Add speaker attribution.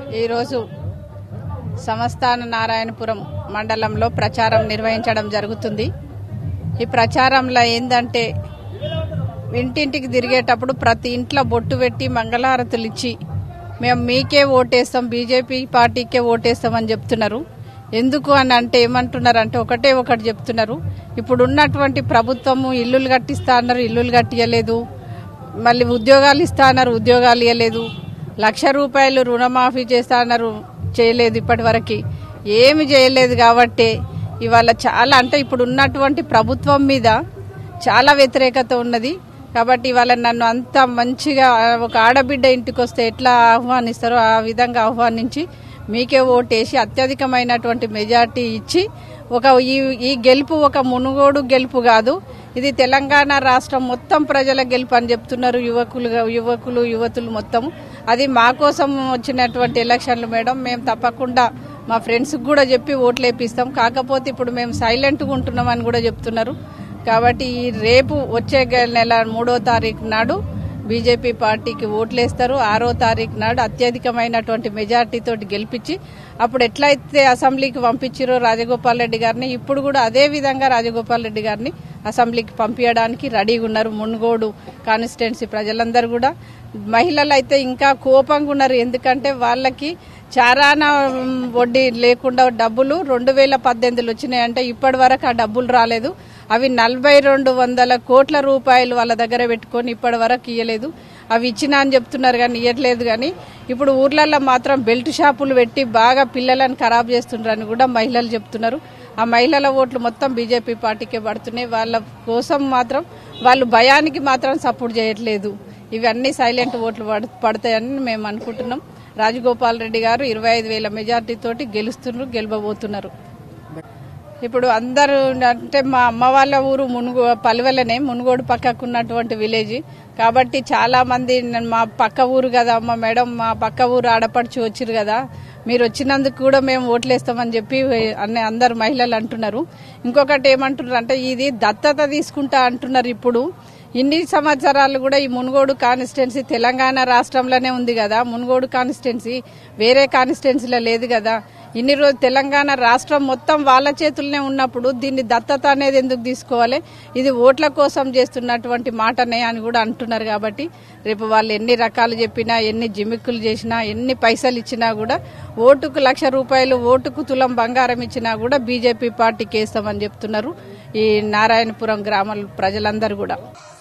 Speaker 1: ఈరోజు సంస్థాన నారాయణపురం మండలంలో ప్రచారం నిర్వహించడం జరుగుతుంది ఈ ప్రచారంలో ఏంటంటే ఇంటింటికి తిరిగేటప్పుడు ప్రతి ఇంట్లో బొట్టు పెట్టి మంగళహారతులు ఇచ్చి మేము మీకే ఓటేస్తాం బీజేపీ పార్టీకే ఓటేస్తామని చెప్తున్నారు ఎందుకు అని అంటే ఏమంటున్నారు అంటే ఒకటే ఒకటి చెప్తున్నారు ఇప్పుడు ఉన్నటువంటి ప్రభుత్వము ఇల్లులు కట్టిస్తా అన్నారు ఇల్లులు కట్టియలేదు మళ్ళీ ఉద్యోగాలు ఇస్తా అన్నారు ఉద్యోగాలు ఇవ్వలేదు లక్ష రూపాయలు రుణమాఫీ చేస్తా అన్నారు చేయలేదు ఇప్పటి వరకు ఏమి చేయలేదు కాబట్టి ఇవాళ చాలా అంటే ఇప్పుడు ఉన్నటువంటి ప్రభుత్వం మీద చాలా వ్యతిరేకత ఉన్నది కాబట్టి ఇవాళ నన్ను అంత మంచిగా ఒక ఆడబిడ్డ ఇంటికి వస్తే ఎట్లా ఆహ్వానిస్తారో ఆ విధంగా ఆహ్వానించి మీకే ఓటేసి అత్యధికమైనటువంటి మెజార్టీ ఇచ్చి ఒక ఈ ఈ గెలుపు ఒక మునుగోడు గెలుపు కాదు ఇది తెలంగాణ రాష్ట్రం మొత్తం ప్రజల గెలుపు అని చెప్తున్నారు యువకులు యువకులు యువతులు మొత్తం అది మా కోసం వచ్చినటువంటి ఎలక్షన్లు మేడం మేము తప్పకుండా మా ఫ్రెండ్స్కి కూడా చెప్పి ఓట్లు వేపిస్తాం కాకపోతే ఇప్పుడు మేము సైలెంట్గా ఉంటున్నామని కూడా చెప్తున్నారు కాబట్టి ఈ రేపు వచ్చే గ- నెల మూడో తారీఖు నాడు బీజేపీ పార్టీకి ఓట్లేస్తారు ఆరో తారీఖు నాడు అత్యధికమైనటువంటి మెజార్టీతో గెలిపించి అప్పుడు ఎట్లయితే అసెంబ్లీకి పంపించారో రాజగోపాల్ రెడ్డి గారిని ఇప్పుడు కూడా అదే విధంగా రాజగోపాల్ రెడ్డి గారిని అసెంబ్లీకి పంపించడానికి రెడీగా ఉన్నారు మున్గోడు కాన్స్టిట్యున్సీ ప్రజలందరూ కూడా మహిళలు అయితే ఇంకా కోపంగా ఉన్నారు ఎందుకంటే వాళ్ళకి చారాన మ్, వడ్డీ లేకుండా డబ్బులు రెండు వేల పద్దెనిమిదిలో వచ్చినాయంటే ఇప్పటి వరకు ఆ డబ్బులు రాలేదు అవి నలభై రెండు వందల కోట్ల రూపాయలు వాళ్ళ దగ్గర పెట్టుకొని ఇప్పటి వరకు ఇవ్వలేదు అవి ఇచ్చినా అని చెప్తున్నారు కానీ ఇవ్వట్లేదు కానీ ఇప్పుడు ఊర్లలో మాత్రం బెల్ట్ షాపులు పెట్టి బాగా పిల్లలను ఖరాబ్ చేస్తున్నారని కూడా మహిళలు చెప్తున్నారు ఆ మహిళల ఓట్లు మొత్తం బీజేపీ పార్టీకే పడుతున్నాయి వాళ్ళ కోసం మాత్రం వాళ్ళు భయానికి మాత్రం సపోర్ట్ చేయట్లేదు ఇవన్నీ సైలెంట్ ఓట్లు పడు- పడతాయని మేము అనుకుంటున్నాం రాజగోపాల్ రెడ్డి గారు ఇరవై ఐదు వేల మెజార్టీ తోటి గెలుస్తున్నారు గెలవబోతున్నారు ఇప్పుడు అందరూ అంటే మా అమ్మ వాళ్ళ ఊరు మునుగో పలువెలనే మునుగోడు పక్కకు ఉన్నటువంటి విలేజ్ కాబట్టి చాలా మంది నన్ను మా పక్క ఊరు కదా అమ్మ మేడం మా పక్క ఊరు ఆడపడుచు వచ్చిరు కదా మీరు వచ్చినందుకు కూడా మేము ఓట్లేస్తామని చెప్పి అన్ని అందరు మహిళలు అంటున్నారు ఇంకొకటి ఏమంటున్నారు అంటే ఇది దత్తత తీసుకుంటా అంటున్నారు ఇప్పుడు ఇన్ని సంవత్సరాలు కూడా ఈ మునుగోడు కాన్స్టిట్యున్సీ తెలంగాణ రాష్ట్రంలోనే ఉంది కదా మునుగోడు కాన్స్టిట్యున్సీ వేరే కాన్స్టిట్యున్సీలో లేదు కదా ఇన్ని రోజు తెలంగాణ రాష్ట్రం మొత్తం వాళ్ళ చేతుల్లోనే ఉన్నప్పుడు దీన్ని దత్తత అనేది ఎందుకు తీసుకోవాలి ఇది ఓట్ల కోసం చేస్తున్నటువంటి మాటనే అని కూడా అంటున్నారు కాబట్టి రేపు వాళ్ళు ఎన్ని రకాలు చెప్పినా ఎన్ని జిమిక్కులు చేసినా ఎన్ని పైసలు ఇచ్చినా కూడా ఓటుకు లక్ష రూపాయలు ఓటుకు తులం బంగారం ఇచ్చినా కూడా బీజేపీ పార్టీకి వేస్తామని చెప్తున్నారు ఈ నారాయణపురం గ్రామాల ప్రజలందరూ కూడా